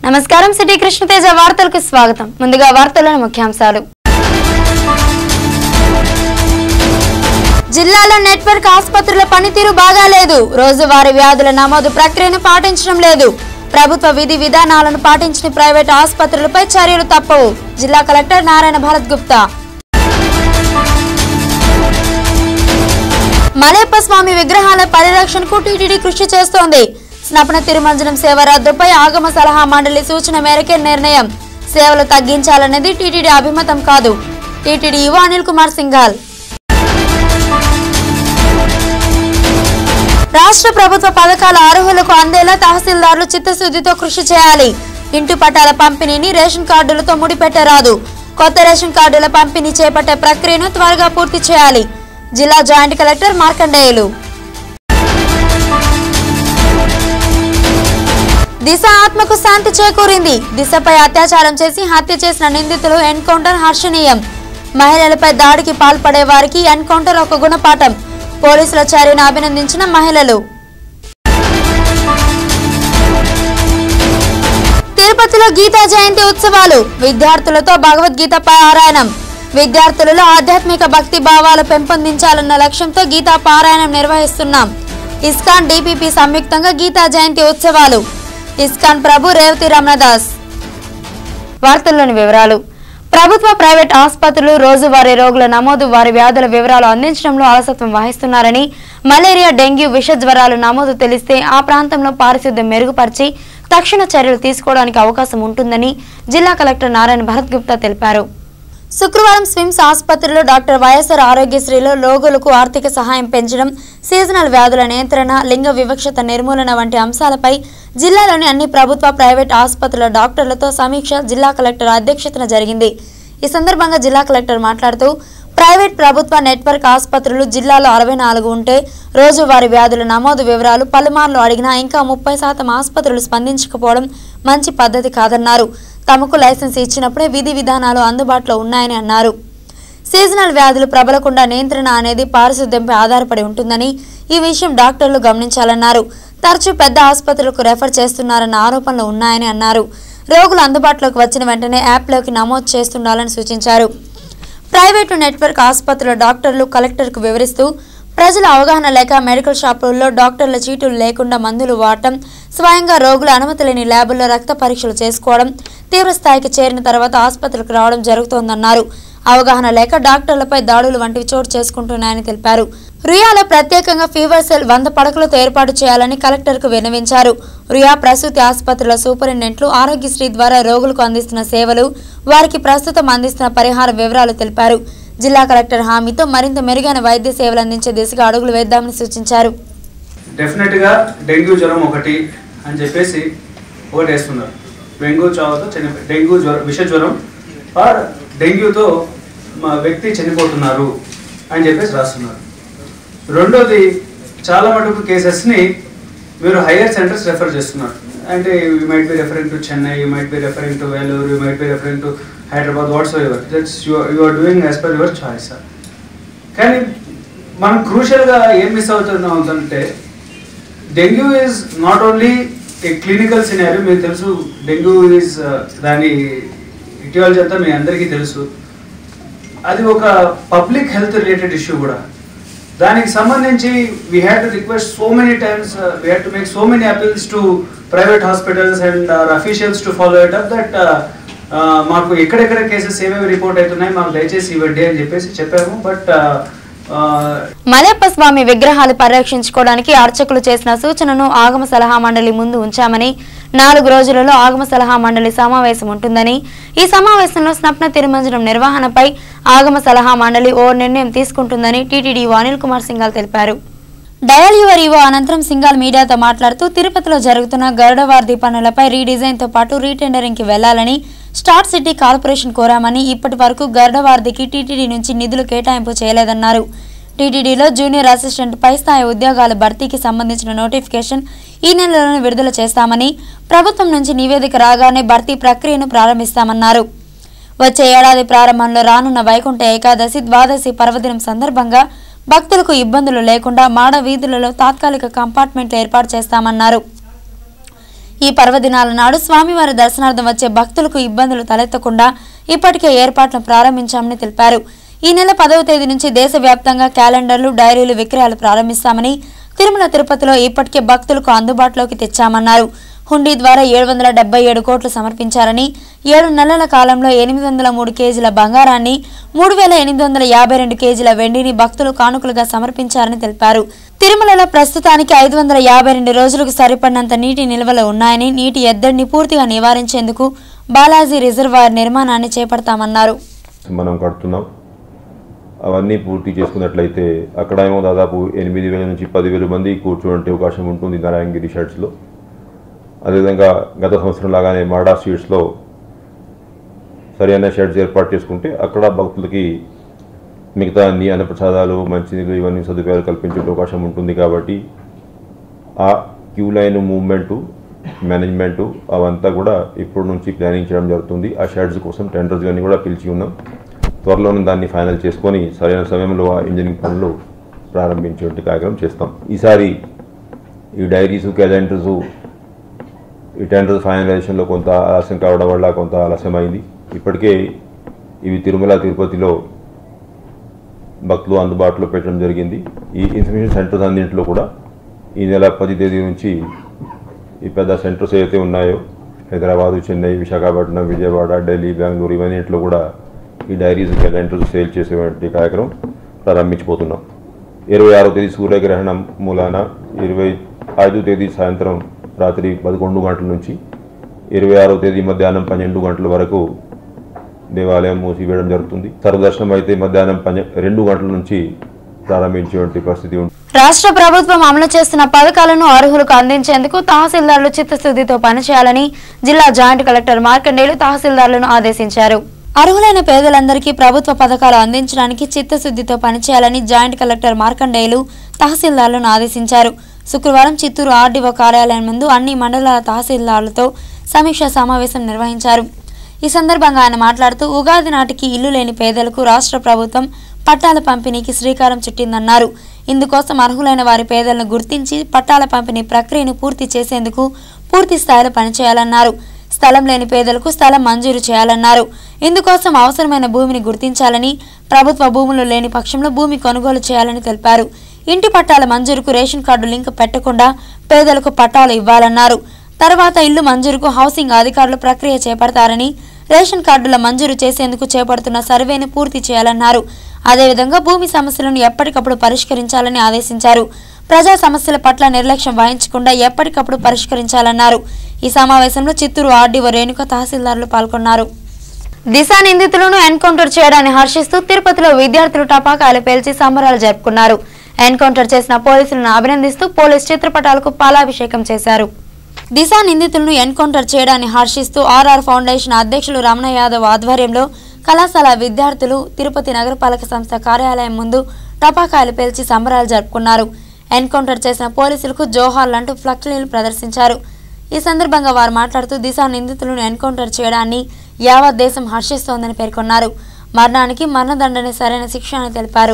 నమస్కారం సిటీ కృష్ణతేజ వార్తలకు స్వాగతం ముందుగా వార్తల్లోని ముఖ్యాంశాలు జిల్లాలో నెట్వర్క్ ఆసుపత్రుల పనితీరు బాగాలేదు రోజువారీ వ్యాధుల నమోదు ప్రక్రియను పాటించడం లేదు ప్రభుత్వ విధి విధానాలను పాటించిన ప్రైవేట్ ఆసుపత్రులపై చర్యలు తప్పవు జిల్లా కలెక్టర్ నారాయణ భరత్ గుప్తా మలయప్ప స్వామి విగ్రహాల పరిరక్షణకు టీటీడీ కృషి చేస్తోంది స్నపన తిరుమంజనం సేవ రద్దుపై ఆగమ సలహా మండలి సూచన మేరకే నిర్ణయం సేవలు తగ్గించాలనేది టీటీడీ అభిమతం కాదు టీటీడీ యువ అనిల్ కుమార్ సింఘాల్ రాష్ట్ర ప్రభుత్వ పథకాల అర్హులకు అందేలా తహసీల్దార్లు చిత్తశుద్ధితో కృషి చేయాలి ఇంటి పట్టాల పంపిణీని రేషన్ కార్డులతో ముడిపెట్టరాదు కొత్త రేషన్ కార్డుల పంపిణీ చేపట్టే ప్రక్రియను త్వరగా పూర్తి చేయాలి జిల్లా జాయింట్ కలెక్టర్ మార్కండేయులు దిశ ఆత్మకు శాంతి చేకూరింది దిశపై అత్యాచారం చేసి హత్య చేసిన నిందితులు ఎన్కౌంటర్ హర్షణీయం మహిళలపై దాడికి పాల్పడే వారికి ఎన్కౌంటర్ ఒక గుణపాఠం పోలీసుల చర్యను అభినందించిన మహిళలు తిరుపతిలో గీతా జయంతి ఉత్సవాలు విద్యార్థులతో భగవద్గీత పారాయణం విద్యార్థులలో ఆధ్యాత్మిక భక్తి భావాలు పెంపొందించాలన్న లక్ష్యంతో గీతా పారాయణం నిర్వహిస్తున్నాం ఇస్కాన్ డిపిపి సంయుక్తంగా గీతా జయంతి ఉత్సవాలు ఇస్కాన్ ప్రభు రేవతి రమణదాస్ వార్తల్లోని వివరాలు ప్రభుత్వ ప్రైవేట్ ఆసుపత్రులు రోజువారీ రోగుల నమోదు వారి వ్యాధుల వివరాలు అందించడంలో అలసత్వం వహిస్తున్నారని మలేరియా డెంగ్యూ విష జ్వరాలు నమోదు తెలిస్తే ఆ ప్రాంతంలో పారిశుద్ధ్యం మెరుగుపరిచి తక్షణ చర్యలు తీసుకోవడానికి అవకాశం ఉంటుందని జిల్లా కలెక్టర్ నారాయణ భరత్ గుప్తా తెలిపారు శుక్రవారం స్విమ్స్ ఆసుపత్రిలో డాక్టర్ వైఎస్ఆర్ ఆరోగ్యశ్రీలో రోగులకు ఆర్థిక సహాయం పెంచడం సీజనల్ వ్యాధుల నియంత్రణ లింగ వివక్షత నిర్మూలన వంటి అంశాలపై జిల్లాలోని అన్ని ప్రభుత్వ ప్రైవేట్ ఆసుపత్రుల డాక్టర్లతో సమీక్ష జిల్లా కలెక్టర్ అధ్యక్షతన జరిగింది ఈ సందర్భంగా జిల్లా కలెక్టర్ మాట్లాడుతూ ప్రైవేట్ ప్రభుత్వ నెట్వర్క్ ఆసుపత్రులు జిల్లాలో అరవై నాలుగు ఉంటే రోజువారీ వ్యాధుల నమోదు వివరాలు పలుమార్లు అడిగినా ఇంకా ముప్పై శాతం ఆసుపత్రులు స్పందించకపోవడం మంచి పద్ధతి కాదన్నారు తమకు లైసెన్స్ ఇచ్చినప్పుడే విధి విధానాలు అందుబాటులో ఉన్నాయని అన్నారు సీజనల్ వ్యాధులు ప్రబలకుండా నియంత్రణ అనేది పారిశుద్ధ్యంపై ఆధారపడి ఉంటుందని ఈ విషయం డాక్టర్లు గమనించాలన్నారు తరచూ పెద్ద ఆసుపత్రులకు రెఫర్ చేస్తున్నారన్న ఆరోపణలు ఉన్నాయని అన్నారు రోగులు అందుబాటులోకి వచ్చిన వెంటనే యాప్లోకి నమోదు చేస్తుండాలని సూచించారు ప్రైవేటు నెట్వర్క్ ఆసుపత్రుల డాక్టర్లు కలెక్టర్కు వివరిస్తూ ప్రజల అవగాహన లేక మెడికల్ షాపుల్లో డాక్టర్ల చీటులు లేకుండా మందులు వాడటం స్వయంగా రోగుల అనుమతి లేని ల్యాబుల్లో రక్త పరీక్షలు చేసుకోవడం తీవ్ర స్థాయికి చేరిన తర్వాత ఆసుపత్రికి రావడం జరుగుతోందన్నారు అవగాహన లేక డాక్టర్లపై దాడులు వంటివి చోటు చేసుకుంటున్నాయని తెలిపారు రుయాలో ప్రత్యేకంగా ఫీవర్ సెల్ వంద పడకలతో ఏర్పాటు చేయాలని కలెక్టర్కు విన్నవించారు రుయా ప్రసూతి ఆసుపత్రుల సూపరింటెండెంట్లు ఆరోగ్యశ్రీ ద్వారా రోగులకు అందిస్తున్న సేవలు వారికి ప్రస్తుతం అందిస్తున్న పరిహార వివరాలు తెలిపారు జిల్లా కలెక్టర్ హామీతో మరింత మెరుగైన వైద్య సేవలు అందించే దిశగా అడుగులు వేద్దామని సూచించారు డెఫినెట్గా డెంగ్యూ జ్వరం ఒకటి అని చెప్పేసి ఒకటి వేస్తున్నారు డెంగ్యూ చావుతో చనిపో డెంగ్యూ జ్వరం విష జ్వరం ఆర్ డెంగ్యూతో మా వ్యక్తి చనిపోతున్నారు అని చెప్పేసి రాస్తున్నారు రెండోది చాలా మటుకు కేసెస్ని మీరు హయ్యర్ సెంటర్స్ రెఫర్ చేస్తున్నారు అంటే you might be referring to Chennai you might be referring to Vellore you might be referring to Hyderabad what's ever that's you are doing as per your choice కానీ మనం క్రూషియల్గా ఏం మిస్ అవుతున్నాం అంటే dengue is not only a clinical scenario మీకు తెలుసు dengue is దాని etiology అంతా మీ అందరికీ తెలుసు అది ఒక పబ్లిక్ హెల్త్ రిలేటెడ్ ఇష్యూ కూడా దానికి సంబంధించి we had to request so many times we had to make so many appeals to private hospitals and our officials to follow it up that మాకు ఎక్కడెక్కడ కేసెస్ ఏమేమి రిపోర్ట్ అవుతున్నాయి మాకు దయచేసి ఇవ్వండి అని చెప్పేసి చెప్పాము బట్ మలయప్ప స్వామి విగ్రహాలు పరిరక్షించుకోవడానికి అర్చకులు చేసిన సూచనను ఆగమ సలహా మండలి ముందు ఉంచామని నాలుగు రోజులలో ఆగమ సలహా మండలి సమావేశం ఉంటుందని ఈ సమావేశంలో స్నప్న తిరుమంజనం నిర్వహణపై ఆగమ సలహా మండలి ఓ నిర్ణయం తీసుకుంటుందని టీటీడీ అనిల్ కుమార్ సింఘాల్ తెలిపారు డయల్ యువర్ ఈవో అనంతరం సింఘాల్ మీడియాతో మాట్లాడుతూ తిరుపతిలో జరుగుతున్న గరుడవార్ది పనులపై రీడిజైన్తో పాటు రీటెండరింగ్కి వెళ్లాలని స్టార్ట్ సిటీ కార్పొరేషన్ కోరామని ఇప్పటి వరకు గరుడవార్దికి టీటీడీ నుంచి నిధులు కేటాయింపు చేయలేదన్నారు టీటీడీలో జూనియర్ అసిస్టెంట్ పై స్థాయి ఉద్యోగాల భర్తీకి సంబంధించిన నోటిఫికేషన్ ఈ నెలలోనే విడుదల చేస్తామని ప్రభుత్వం నుంచి నివేదిక రాగానే భర్తీ ప్రక్రియను ప్రారంభిస్తామన్నారు వచ్చే ఏడాది ప్రారంభంలో రానున్న వైకుంఠ ఏకాదశి ద్వాదశి పర్వదినం సందర్భంగా భక్తులకు ఇబ్బందులు లేకుండా మాడ వీధులలో తాత్కాలిక కంపార్ట్మెంట్లు ఏర్పాటు చేస్తామన్నారు ఈ పర్వదినాల నాడు స్వామివారి దర్శనార్థం వచ్చే భక్తులకు ఇబ్బందులు తలెత్తకుండా ఇప్పటికే ఏర్పాట్లను ప్రారంభించామని తెలిపారు ఈ నెల పదవ తేదీ నుంచి దేశవ్యాప్తంగా క్యాలెండర్లు డైరీలు విక్రయాలు ప్రారంభిస్తామని తిరుమల తిరుపతిలో ఇప్పటికే భక్తులకు అందుబాటులోకి తెచ్చామన్నారు హుండీ ద్వారా ఏడు వందల డెబ్బై ఏడు కోట్లు సమర్పించారని ఏడు నెలల కాలంలో ఎనిమిది వందల మూడు కేజీల బంగారాన్ని మూడు వేల ఎనిమిది వందల యాభై రెండు కేజీల వెండిని భక్తులు కానుకలుగా సమర్పించారని తెలిపారు తిరుమలలో ప్రస్తుతానికి ఐదు వందల యాభై రెండు రోజులకు సరిపడినంత నీటి నిల్వలు ఉన్నాయని నీటి ఎద్దడిని పూర్తిగా నివారించేందుకు బాలాజీ రిజర్వాయర్ నిర్మాణాన్ని చేపడతామన్నారు మనం కడుతున్నాం అవన్నీ పూర్తి చేసుకున్నట్లయితే అక్కడ ఏమో దాదాపు ఎనిమిది వేల నుంచి పదివేల మంది కూర్చోవడానికి అవకాశం ఉంటుంది నారాయణగిరి షెడ్స్లో అదేవిధంగా గత సంవత్సరం లాగానే మాడా స్ట్రీట్స్లో సరైన షెడ్స్ ఏర్పాటు చేసుకుంటే అక్కడ భక్తులకి మిగతా అన్ని అన్నప్రసాదాలు మంచినీళ్ళు ఇవన్నీ సదుపాయాలు కల్పించే అవకాశం ఉంటుంది కాబట్టి ఆ క్యూ లైన్ మూవ్మెంటు మేనేజ్మెంటు అవంతా కూడా ఇప్పటి నుంచి ప్లానింగ్ చేయడం జరుగుతుంది ఆ షెడ్స్ కోసం టెండర్స్ అన్ని కూడా పిలిచి ఉన్నాం త్వరలోనే దాన్ని ఫైనల్ చేసుకొని సరైన సమయంలో ఆ ఇంజనీరింగ్ పనులు ప్రారంభించేటువంటి కార్యక్రమం చేస్తాం ఈసారి ఈ డైరీస్ క్యాలెండర్స్ ఈ టెండర్ ఫైనలైజేషన్లో కొంత ఆలస్యం కావడం వల్ల కొంత ఆలస్యమైంది ఇప్పటికే ఇవి తిరుమల తిరుపతిలో భక్తులు అందుబాటులో పెట్టడం జరిగింది ఈ ఇన్ఫర్మేషన్ సెంటర్స్ అన్నింటిలో కూడా ఈ నెల పది తేదీ నుంచి ఈ పెద్ద సెంటర్స్ ఏవైతే ఉన్నాయో హైదరాబాదు చెన్నై విశాఖపట్నం విజయవాడ ఢిల్లీ బెంగళూరు ఇవన్నింటిలో కూడా ఈ డైరీస్ క్యాలెండర్స్ సేల్ చేసేటువంటి కార్యక్రమం ప్రారంభించిపోతున్నాం ఇరవై ఆరో తేదీ సూర్యగ్రహణం మూలాన ఇరవై ఐదో తేదీ సాయంత్రం రాత్రి పదకొండు గంటల నుంచి ఇరవై ఆరో తేదీ మధ్యాహ్నం పన్నెండు గంటల వరకు దేవాలయం మూసివేయడం జరుగుతుంది సర్వదర్శనం అయితే మధ్యాహ్నం పన్నె రెండు గంటల నుంచి ప్రారంభించేటువంటి పరిస్థితి ఉంటుంది రాష్ట్ర ప్రభుత్వం అమలు చేస్తున్న పథకాలను అర్హులకు అందించేందుకు తహసీల్దార్లు చిత్తశుద్ధితో పనిచేయాలని జిల్లా జాయింట్ కలెక్టర్ మార్కండేయులు తహసీల్దార్లను ఆదేశించారు అర్హులైన పేదలందరికీ ప్రభుత్వ పథకాలు అందించడానికి చిత్తశుద్ధితో పనిచేయాలని జాయింట్ కలెక్టర్ మార్కండేయులు తహసీల్దార్లను ఆదేశించారు శుక్రవారం చిత్తూరు ఆర్డీఓ కార్యాలయం ముందు అన్ని మండలాల తహసీల్దార్లతో సమీక్ష సమావేశం నిర్వహించారు ఈ సందర్భంగా ఆయన మాట్లాడుతూ ఉగాది నాటికి ఇల్లు లేని పేదలకు రాష్ట్ర ప్రభుత్వం పట్టాల పంపిణీకి శ్రీకారం చుట్టిందన్నారు ఇందుకోసం అర్హులైన వారి పేదలను గుర్తించి పట్టాల పంపిణీ ప్రక్రియను పూర్తి చేసేందుకు పూర్తి స్థాయిలో పనిచేయాలన్నారు స్థలం లేని పేదలకు స్థలం మంజూరు చేయాలన్నారు ఇందుకోసం అవసరమైన భూమిని గుర్తించాలని ప్రభుత్వ భూములు లేని పక్షంలో భూమి కొనుగోలు చేయాలని తెలిపారు ఇంటి పట్టాల మంజూరుకు రేషన్ కార్డు లింక్ పెట్టకుండా పేదలకు పట్టాలు ఇవ్వాలన్నారు తర్వాత ఇల్లు మంజూరుకు హౌసింగ్ అధికారులు ప్రక్రియ చేపడతారని రేషన్ కార్డుల మంజూరు చేసేందుకు చేపడుతున్న సర్వేను పూర్తి చేయాలన్నారు అదేవిధంగా భూమి సమస్యలను ఎప్పటికప్పుడు పరిష్కరించాలని ఆదేశించారు ప్రజా సమస్యల పట్ల నిర్లక్ష్యం వహించకుండా ఎప్పటికప్పుడు పరిష్కరించాలన్నారు ఈ సమావేశంలో చిత్తూరు ఆర్డీఓ రేణుక తహసీల్దార్లు పాల్గొన్నారు దిశ నిందితులను ఎన్కౌంటర్ చేయడాన్ని హర్షిస్తూ తిరుపతిలో విద్యార్థులు టపాకాయలు పేల్చి సంబరాలు జరుపుకున్నారు ఎన్కౌంటర్ చేసిన పోలీసులను అభినందిస్తూ పోలీస్ చిత్రపటాలకు పాలాభిషేకం చేశారు దిశ నిందితులను ఎన్కౌంటర్ చేయడాన్ని హర్షిస్తూ ఆర్ఆర్ ఫౌండేషన్ అధ్యక్షులు రమణ యాదవ్ ఆధ్వర్యంలో కళాశాల విద్యార్థులు తిరుపతి నగరపాలక సంస్థ కార్యాలయం ముందు టపాకాయలు పేల్చి సంబరాలు జరుపుకున్నారు ఎన్కౌంటర్ చేసిన పోలీసులకు జోహార్లంటూ ఫ్లక్లీలు ప్రదర్శించారు ఈ సందర్భంగా వారు మాట్లాడుతూ దిశ నిందితులను ఎన్కౌంటర్ చేయడాన్ని యావత్ దేశం హర్షిస్తోందని పేర్కొన్నారు మరణానికి మరణదండనే సరైన శిక్ష అని తెలిపారు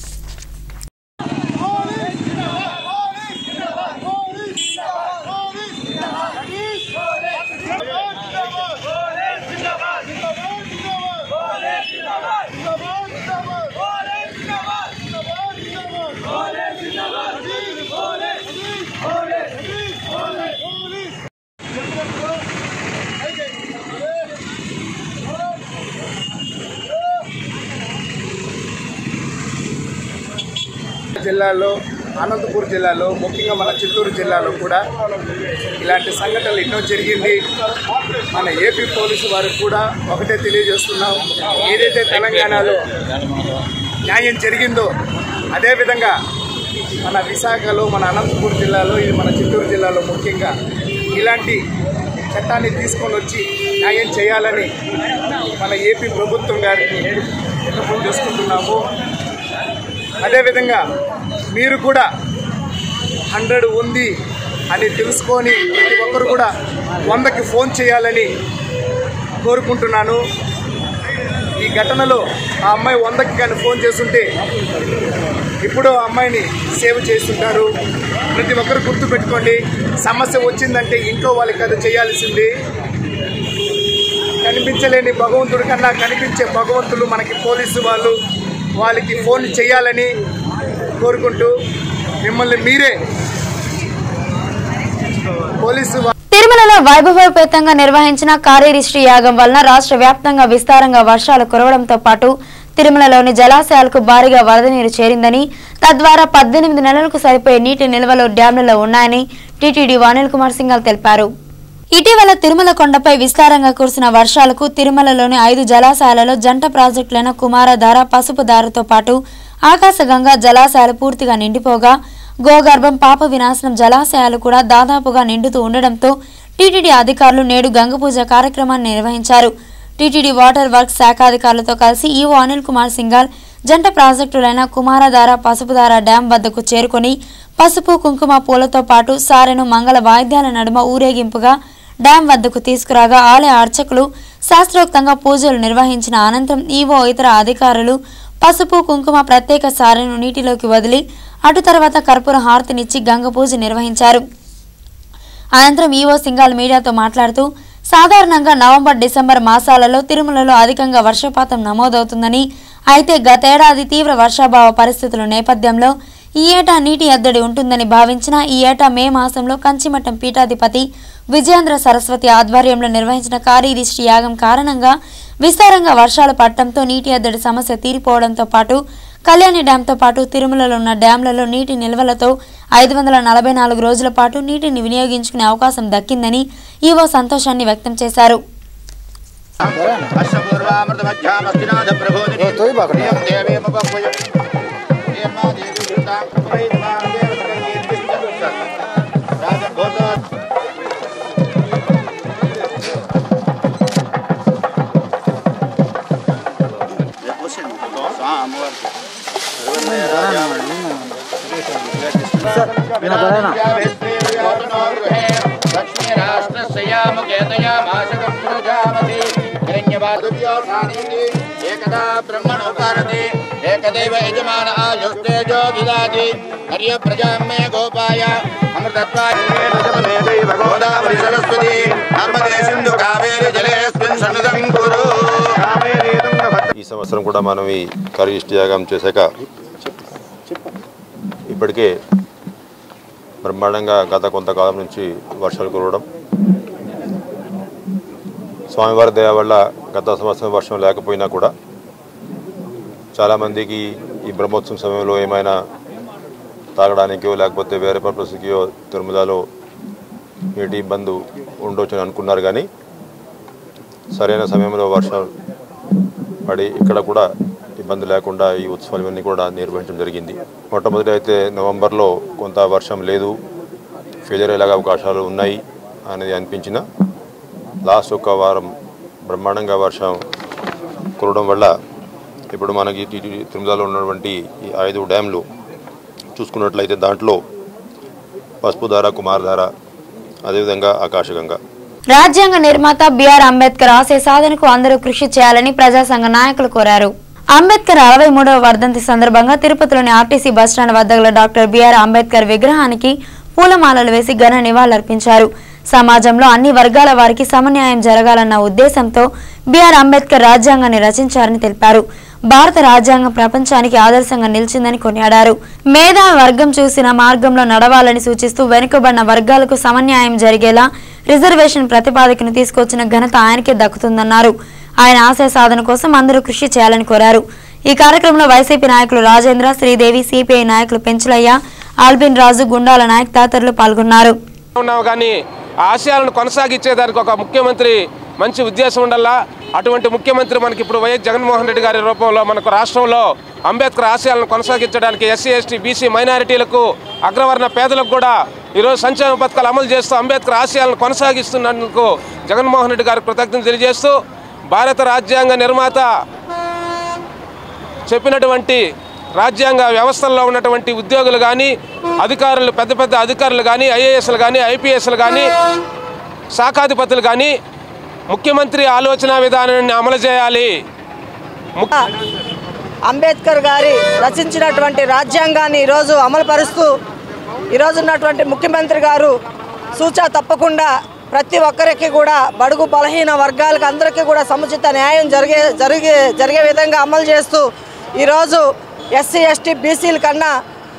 జిల్లాలో అనంతపూర్ జిల్లాలో ముఖ్యంగా మన చిత్తూరు జిల్లాలో కూడా ఇలాంటి సంఘటనలు ఎన్నో జరిగింది మన ఏపీ పోలీసు వారికి కూడా ఒకటే తెలియజేస్తున్నాం ఏదైతే తెలంగాణలో న్యాయం జరిగిందో అదేవిధంగా మన విశాఖలో మన అనంతపూర్ జిల్లాలో ఇది మన చిత్తూరు జిల్లాలో ముఖ్యంగా ఇలాంటి చట్టాన్ని తీసుకొని వచ్చి న్యాయం చేయాలని మన ఏపీ ప్రభుత్వం గారికి విన్నపం చేసుకుంటున్నాము అదేవిధంగా మీరు కూడా హండ్రెడ్ ఉంది అని తెలుసుకొని ప్రతి ఒక్కరు కూడా వందకి ఫోన్ చేయాలని కోరుకుంటున్నాను ఈ ఘటనలో ఆ అమ్మాయి వందకి కానీ ఫోన్ చేస్తుంటే ఇప్పుడు ఆ అమ్మాయిని సేవ్ చేస్తుంటారు ప్రతి ఒక్కరు గుర్తు పెట్టుకోండి సమస్య వచ్చిందంటే ఇంట్లో వాళ్ళకి అది చేయాల్సింది కనిపించలేని భగవంతుడి కన్నా కనిపించే భగవంతులు మనకి పోలీసు వాళ్ళు వాళ్ళకి ఫోన్ చేయాలని కోరుకుంటూ మిమ్మల్ని మీరే పోలీసు వా- తిరుమలలో వైభవోపేతంగా నిర్వహించిన కార్యరిష్టి యాగం వలన రాష్ట్ర వ్యాప్తంగా విస్తారంగా వర్షాలు కురవడంతో పాటు తిరుమలలోని జలాశయాలకు భారీగా వరద నీరు చేరిందని తద్వారా పద్దెనిమిది నెలలకు సరిపోయే నీటి నిల్వలు డ్యాంలలో ఉన్నాయని టీటీడీ అనిల్ కుమార్ సింఘాల్ తెలిపారు ఇటీవల తిరుమల కొండపై విస్తారంగా కురిసిన వర్షాలకు తిరుమలలోని ఐదు జలాశయాలలో జంట ప్రాజెక్టులైన కుమారధార పసుపుధారతో పాటు ఆకాశగంగా జలాశయాలు పూర్తిగా నిండిపోగా గోగర్భం పాప వినాశనం జలాశయాలు కూడా దాదాపుగా నిండుతూ ఉండడంతో టీటీడీ అధికారులు నేడు గంగపూజ కార్యక్రమాన్ని నిర్వహించారు టీటీడీ వాటర్ వర్క్స్ శాఖ అధికారులతో కలిసి ఈవో అనిల్ కుమార్ సింఘాల్ జంట ప్రాజెక్టులైన కుమారధార పసుపుధార డ్యాం వద్దకు చేరుకొని పసుపు కుంకుమ పూలతో పాటు సారెను మంగళ వాయిద్యాల నడుమ ఊరేగింపుగా డ్యాం వద్దకు తీసుకురాగా ఆలయ అర్చకులు శాస్త్రోక్తంగా పూజలు నిర్వహించిన అనంతరం ఈవో ఇతర అధికారులు పసుపు కుంకుమ ప్రత్యేక సారెను నీటిలోకి వదిలి అటు తర్వాత కర్పూర హారతినిచ్చి గంగ పూజ నిర్వహించారు అనంతరం ఈవో సింగాల్ మీడియాతో మాట్లాడుతూ సాధారణంగా నవంబర్ డిసెంబర్ మాసాలలో తిరుమలలో అధికంగా వర్షపాతం నమోదవుతుందని అయితే గతేడాది తీవ్ర వర్షాభావ పరిస్థితుల నేపథ్యంలో ఈ ఏటా నీటి ఎద్దడి ఉంటుందని భావించిన ఈ ఏటా మే మాసంలో కంచిమఠం పీఠాధిపతి విజయేంద్ర సరస్వతి ఆధ్వర్యంలో నిర్వహించిన కార్యదిష్టి యాగం కారణంగా విస్తారంగా వర్షాలు పడటంతో నీటి ఎద్దడి సమస్య తీరిపోవడంతో పాటు కళ్యాణి డ్యాంతో పాటు తిరుమలలో ఉన్న డ్యాంలలో నీటి నిల్వలతో ఐదు వందల నలభై నాలుగు రోజుల పాటు నీటిని వినియోగించుకునే అవకాశం దక్కిందని ఈవో సంతోషాన్ని వ్యక్తం చేశారు एकदा ब्रह्मणो भारते एकदैव यजमान आयुस्तेजो विदाति हर्य प्रजां मे गोपाय अमृतत्वाय गोदावरि सरस्वती नर्मदे सिन्धु कावेरि जलेऽस्मिन् सन्निधं कुरु ఈ సంవత్సరం కూడా మనం ఈ కరిష్టి యాగం చేశాక ఇప్పటికే బ్రహ్మాండంగా గత కొంతకాలం నుంచి వర్షాలు కురవడం స్వామివారి దయ వల్ల గత సంవత్సరం వర్షం లేకపోయినా కూడా చాలామందికి ఈ బ్రహ్మోత్సవం సమయంలో ఏమైనా తాగడానికో లేకపోతే వేరే పర్పస్కో తిరుమలలో నీటి ఇబ్బంది ఉండొచ్చు అని అనుకున్నారు కానీ సరైన సమయంలో వర్షాలు పడి ఇక్కడ కూడా ఇబ్బంది లేకుండా ఈ ఉత్సవాలు ఇవన్నీ కూడా నిర్వహించడం జరిగింది మొట్టమొదటి అయితే నవంబర్లో కొంత వర్షం లేదు ఫెయిలియర్ అయ్యేలాగా అవకాశాలు ఉన్నాయి అనేది అనిపించిన లాస్ట్ ఒక వారం బ్రహ్మాండంగా వర్షం కురవడం వల్ల ఇప్పుడు మనకి టి- టి- తిరుమలలో ఉన్నటువంటి ఈ ఐదు డ్యామ్లు చూసుకున్నట్లయితే దాంట్లో పసుపుధార కుమారధార అదేవిధంగా ఆకాశగంగా రాజ్యాంగ నిర్మాత బిఆర్ అంబేద్కర్ ఆశయ సాధనకు అందరూ కృషి చేయాలని ప్రజా సంఘ నాయకులు కోరారు అంబేద్కర్ అరవై మూడవ వర్ధంతి సందర్భంగా తిరుపతిలోని ఆర్టీసీ బస్టాండ్ వద్ద గల డాక్టర్ బిఆర్ అంబేద్కర్ విగ్రహానికి పూలమాలలు వేసి ఘన నివాళులర్పించారు సమాజంలో అన్ని వర్గాల వారికి సమన్యాయం జరగాలన్న ఉద్దేశంతో బిఆర్ అంబేద్కర్ రాజ్యాంగాన్ని రచించారని తెలిపారు భారత రాజ్యాంగం ప్రపంచానికి ఆదర్శంగా నిలిచిందని కొనియాడారు మేధా వర్గం చూసిన మార్గంలో నడవాలని సూచిస్తూ వెనుకబడిన వర్గాలకు సమన్యాయం జరిగేలా రిజర్వేషన్ ప్రతిపాదకను తీసుకొచ్చిన ఘనత ఆయనకే దక్కుతుందన్నారు ఆయన ఆశయ సాధన కోసం అందరూ కృషి చేయాలని కోరారు ఈ కార్యక్రమంలో వైసీపీ నాయకులు రాజేంద్ర శ్రీదేవి సిపిఐ నాయకులు పెంచులయ్య ఆల్బిన్ రాజు గుండాల నాయక్ తదితరులు పాల్గొన్నారు ఉన్నాము కానీ ఆ ఆశయాలను కొనసాగించేదానికి ఒక ముఖ్యమంత్రి మంచి ఉద్దేశం ఉండాలా అటువంటి ముఖ్యమంత్రి మనకి ఇప్పుడు వైఎస్ జగన్మోహన్ రెడ్డి గారి రూపంలో మనకు రాష్ట్రంలో అంబేద్కర్ ఆశయాలను కొనసాగించడానికి ఎస్సీ ఎస్టీ బీసీ మైనారిటీలకు అగ్రవర్ణ పేదలకు కూడా ఈరోజు సంక్షేమ పథకాలు అమలు చేస్తూ అంబేద్కర్ ఆశయాలను కొనసాగిస్తున్నందుకు జగన్మోహన్ రెడ్డి గారికి కృతజ్ఞతలు తెలియజేస్తూ భారత రాజ్యాంగ నిర్మాత చెప్పినటువంటి రాజ్యాంగ వ్యవస్థల్లో ఉన్నటువంటి ఉద్యోగులు కానీ అధికారులు పెద్ద పెద్ద అధికారులు కానీ ఐఏఎస్లు కానీ ఐపీఎస్లు కానీ శాఖాధిపతులు కానీ ముఖ్యమంత్రి ఆలోచన విధానాన్ని అమలు చేయాలి ముఖ్య అంబేద్కర్ గారి రచించినటువంటి రాజ్యాంగాన్ని ఈరోజు అమలుపరుస్తూ ఈరోజు ఉన్నటువంటి ముఖ్యమంత్రి గారు సూచా తప్పకుండా ప్రతి ఒక్కరికి కూడా బడుగు బలహీన వర్గాలకు అందరికీ కూడా సముచిత న్యాయం జరిగే జరిగే జరిగే విధంగా అమలు చేస్తూ ఈరోజు ఎస్సీ ఎస్టీ బీసీల కన్నా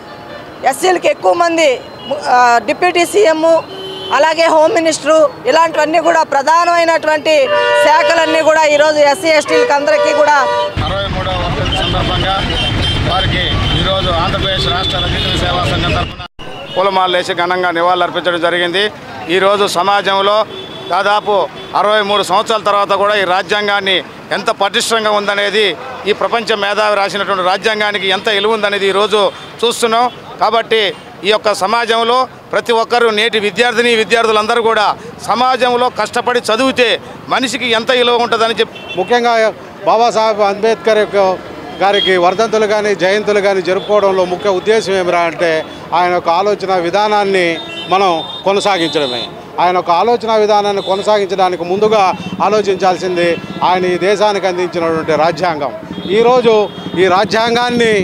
ఎస్సీలకి ఎక్కువ మంది ఆ, డిప్యూటీ సీఎం అలాగే హోమ్ మినిస్టరు ఇలాంటివన్నీ కూడా ప్రధానమైనటువంటి శాఖలన్నీ కూడా ఈరోజు ఎస్సీ ఎస్టీలకి అందరికీ కూడా అరవై మూడవ వర్ధంతి సందర్భంగా వారికి ఈరోజు ఆంధ్రప్రదేశ్ రాష్ట్ర రచయితల సేవా సంఘం తరఫున పూలమాలలేసి ఘనంగా నివాళులర్పించడం జరిగింది ఈరోజు సమాజంలో దాదాపు అరవై మూడు సంవత్సరాల తర్వాత కూడా ఈ రాజ్యాంగాన్ని ఎంత పటిష్టంగా ఉందనేది ఈ ప్రపంచ మేధావి రాసినటువంటి రాజ్యాంగానికి ఎంత విలువ ఉందనేది ఈరోజు చూస్తున్నాం కాబట్టి ఈ యొక్క సమాజంలో ప్రతి ఒక్కరూ నేటి విద్యార్థిని విద్యార్థులందరూ కూడా సమాజంలో కష్టపడి చదివితే మనిషికి ఎంత విలువ ఉంటుందని చెప్పి ముఖ్యంగా బాబాసాహెబ్ అంబేద్కర్ యొక్క గారికి వర్ధంతులు కానీ జయంతులు కానీ జరుపుకోవడంలో ముఖ్య ఉద్దేశం ఏమిరా అంటే ఆయన యొక్క ఆలోచన విధానాన్ని మనం కొనసాగించడమే ఆయన యొక్క ఆలోచన విధానాన్ని కొనసాగించడానికి ముందుగా ఆలోచించాల్సింది ఆయన ఈ దేశానికి అందించినటువంటి రాజ్యాంగం ఈరోజు ఈ రాజ్యాంగాన్ని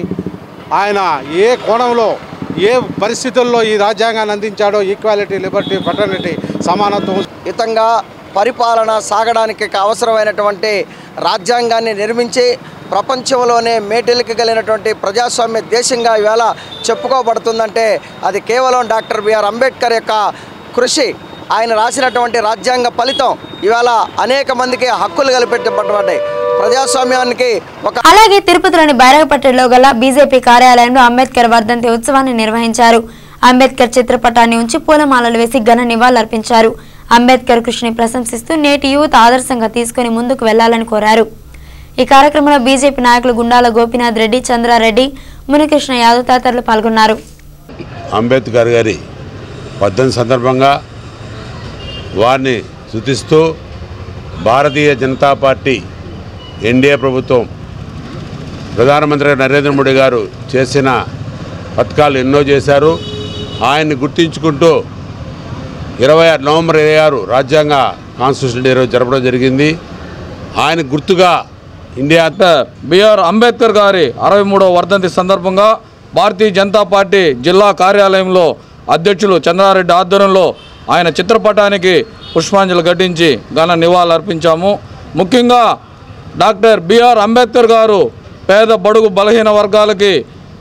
ఆయన ఏ కోణంలో ఏ పరిస్థితుల్లో ఈ రాజ్యాంగాన్ని అందించాడో ఈక్వాలిటీ లిబర్టీ ఫెటర్నిటీ సమానత్వం హితంగా పరిపాలన సాగడానికి అవసరమైనటువంటి రాజ్యాంగాన్ని నిర్మించి ప్రపంచంలోనే మేటెలికగలిగినటువంటి ప్రజాస్వామ్య దేశంగా ఈవేళ చెప్పుకోబడుతుందంటే అది కేవలం డాక్టర్ బిఆర్ అంబేద్కర్ యొక్క కృషి ఆయన రాసినటువంటి రాజ్యాంగ ఫలితం ఇవాళ అనేక మందికి హక్కులు కల్పించబడ్డాయి ప్రజాస్వామ్యానికి ఒక అలాగే తిరుపతిలోని బైరగపట్టెలో గల బీజేపీ కార్యాలయంలో అంబేద్కర్ వర్ధంతి ఉత్సవాన్ని నిర్వహించారు అంబేద్కర్ చిత్రపటాన్ని ఉంచి పూలమాలలు వేసి ఘన నివాళులర్పించారు అంబేద్కర్ కృషిని ప్రశంసిస్తూ నేటి యువత ఆదర్శంగా తీసుకుని ముందుకు వెళ్లాలని కోరారు ఈ కార్యక్రమంలో బీజేపీ నాయకులు గుండాల గోపీనాథ్ రెడ్డి చంద్రారెడ్డి మునికృష్ణ యాదవ్ తదితరులు పాల్గొన్నారు అంబేద్కర్ గారి వర్ధన్ సందర్భంగా వారిని శృతిస్తూ భారతీయ జనతా పార్టీ ఎన్డీఏ ప్రభుత్వం ప్రధానమంత్రి నరేంద్ర మోడీ గారు చేసిన పథకాలు ఎన్నో చేశారు ఆయన్ని గుర్తించుకుంటూ ఇరవై ఆరు నవంబర్ ఇరవై ఆరు రాజ్యాంగ కాన్స్టిట్యూషన్ డే రోజు జరపడం జరిగింది ఆయన గుర్తుగా ఇండియా బిఆర్ అంబేద్కర్ గారి అరవై మూడవ వర్ధంతి సందర్భంగా భారతీయ జనతా పార్టీ జిల్లా కార్యాలయంలో అధ్యక్షులు చంద్రారెడ్డి ఆధ్వర్యంలో ఆయన చిత్రపటానికి పుష్పాంజలి ఘటించి ఘన నివాళులు అర్పించాము ముఖ్యంగా డాక్టర్ బిఆర్ అంబేద్కర్ గారు పేద బడుగు బలహీన వర్గాలకి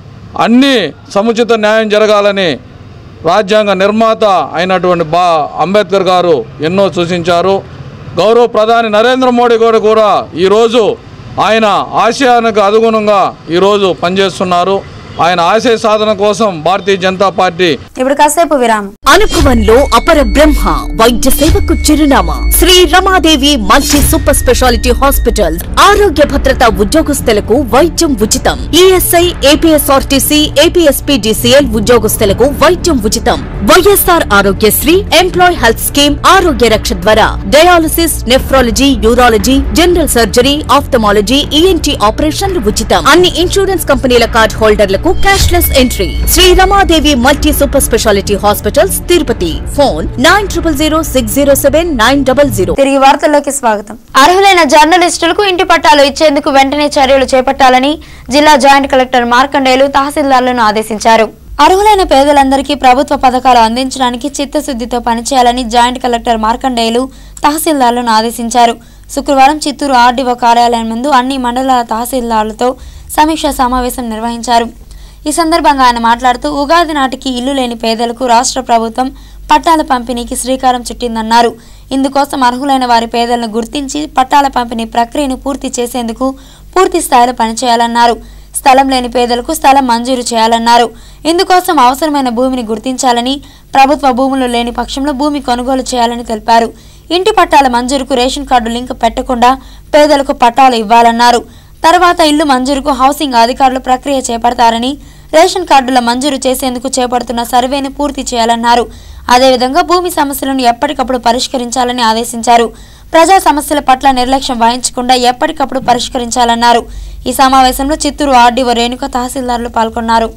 అన్ని సముచిత న్యాయం జరగాలని రాజ్యాంగ నిర్మాత అయినటువంటి బా అంబేద్కర్ గారు ఎన్నో సూచించారు గౌరవ ప్రధాని నరేంద్ర మోడీ గారు కూడా ఈరోజు ఆయన ఆశయానికి అనుగుణంగా ఈరోజు పనిచేస్తున్నారు ఆయన ఆశయ సాధన కోసం భారతీయ జనతా పార్టీ ఇప్పుడు కాసేపు విరామం అనుభవంలో అపర బ్రహ్మ వైద్య సేవకు చిరునామా Sri Ramadevi multi super speciality hospitals ఆరోగ్య భద్రత ఉద్యోగస్తులకు వైద్యం ఉచితం ఈఎస్ఐ ఏపీఎస్ఆర్టీసీ ఏపీఎస్పీడీసీఎల్ ఉద్యోగస్తులకు వైద్యం ఉచితం YSR Aarogyasri employee health scheme Arogya Raksha ద్వారా dialysis nephrology urology general surgery ophthalmology ENT ఆపరేషన్లు ఉచితం అన్ని ఇన్సూరెన్స్ కంపెనీల కార్డ్ హోల్డర్లకు cashless entry Sri Ramadevi multi super speciality hospitals Tirupati phone nine triple zero six zero seven nine double zero తిరిగి వార్తల్లోకి స్వాగతం అర్హులైన జర్నలిస్టులకు ఇంటి పట్టాలు ఇచ్చేందుకు వెంటనే చర్యలు చేపట్టాలని జిల్లా జాయింట్ కలెక్టర్ మార్కండేయులు తహసీల్దార్లను ఆదేశించారు అర్హులైన పేదలందరికీ ప్రభుత్వ పథకాలు అందించడానికి చిత్తశుద్ధితో పనిచేయాలని జాయింట్ కలెక్టర్ మార్కండేయులు తహసీల్దార్లను ఆదేశించారు శుక్రవారం చిత్తూరు ఆర్డీఓ కార్యాలయం ముందు అన్ని మండలాల తహసీల్దార్లతో సమీక్షా సమావేశం నిర్వహించారు ఈ సందర్భంగా ఆయన మాట్లాడుతూ ఉగాది నాటికి ఇల్లు లేని పేదలకు రాష్ట్ర ప్రభుత్వం పట్టాల పంపిణీకి శ్రీకారం చుట్టిందన్నారు ఇందుకోసం అర్హులైన వారి పేదలను గుర్తించి పట్టాల పంపిణీ ప్రక్రియను పూర్తి చేసేందుకు పూర్తి స్థాయిలో పనిచేయాలన్నారు స్థలం లేని పేదలకు స్థలం మంజూరు చేయాలన్నారు ఇందుకోసం అవసరమైన భూమిని గుర్తించాలని ప్రభుత్వ భూములు లేని పక్షంలో భూమి కొనుగోలు చేయాలని తెలిపారు ఇంటి పట్టాల మంజూరుకు రేషన్ కార్డు లింక్ పెట్టకుండా పేదలకు పట్టాలు ఇవ్వాలన్నారు తర్వాత ఇల్లు మంజూరుకు హౌసింగ్ అధికారులు ప్రక్రియ చేపడతారని రేషన్ కార్డుల మంజూరు చేసేందుకు చేపడుతున్న సర్వేను పూర్తి చేయాలన్నారు అదేవిధంగా భూమి సమస్యలను ఎప్పటికప్పుడు పరిష్కరించాలని ఆదేశించారు ప్రజా సమస్యల పట్ల నిర్లక్ష్యం వహించకుండా ఎప్పటికప్పుడు పరిష్కరించాలన్నారు ఈ సమావేశంలో చిత్తూరు ఆర్డీఓ రేణుక తహసీల్దార్లు పాల్గొన్నారు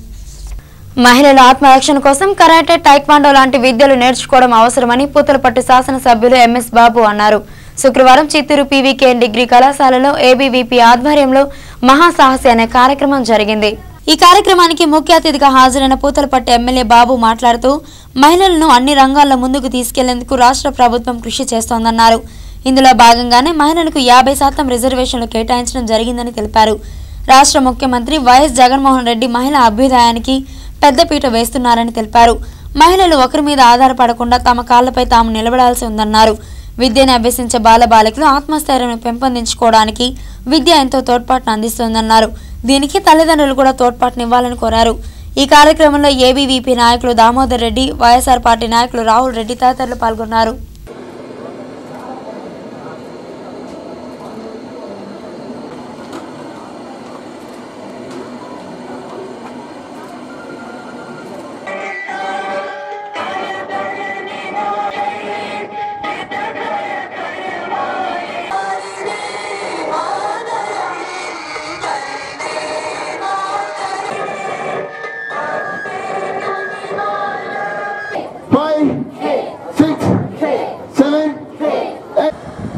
మహిళల ఆత్మరక్షణ కోసం కరాటే టైక్వాండో లాంటి విద్యలు నేర్చుకోవడం అవసరమని పూతలపట్టు శాసనసభ్యులు ఎంఎస్ బాబు అన్నారు శుక్రవారం చిత్తూరు పీవీకేఎన్ డిగ్రీ కళాశాలలో ఏబీవీపీ ఆధ్వర్యంలో మహాసాహసి అనే కార్యక్రమం జరిగింది ఈ కార్యక్రమానికి ముఖ్య అతిథిగా హాజరైన పూతలపట్టు ఎమ్మెల్యే బాబు మాట్లాడుతూ మహిళలను అన్ని రంగాల్లో ముందుకు తీసుకెళ్లేందుకు రాష్ట్ర ప్రభుత్వం కృషి చేస్తోందన్నారు ఇందులో భాగంగానే మహిళలకు యాభై శాతం రిజర్వేషన్లు కేటాయించడం జరిగిందని తెలిపారు రాష్ట్ర ముఖ్యమంత్రి వైఎస్ జగన్మోహన్ రెడ్డి మహిళా అభ్యుదయానికి పెద్దపీట వేస్తున్నారని తెలిపారు మహిళలు ఒకరి మీద ఆధారపడకుండా తమ కాళ్లపై తాము నిలబడాల్సి ఉందన్నారు విద్యను అభ్యసించే బాలబాలికలు ఆత్మస్థైర్యం పెంపొందించుకోవడానికి విద్య ఎంతో తోడ్పాటును అందిస్తోందన్నారు దీనికి తల్లిదండ్రులు కూడా తోడ్పాటునివ్వాలని కోరారు ఈ కార్యక్రమంలో ఏబీవీపీ నాయకులు దామోదర్ రెడ్డి వైఎస్ఆర్ పార్టీ నాయకులు రాహుల్ రెడ్డి తదితరులు పాల్గొన్నారు five, six, seven, eight.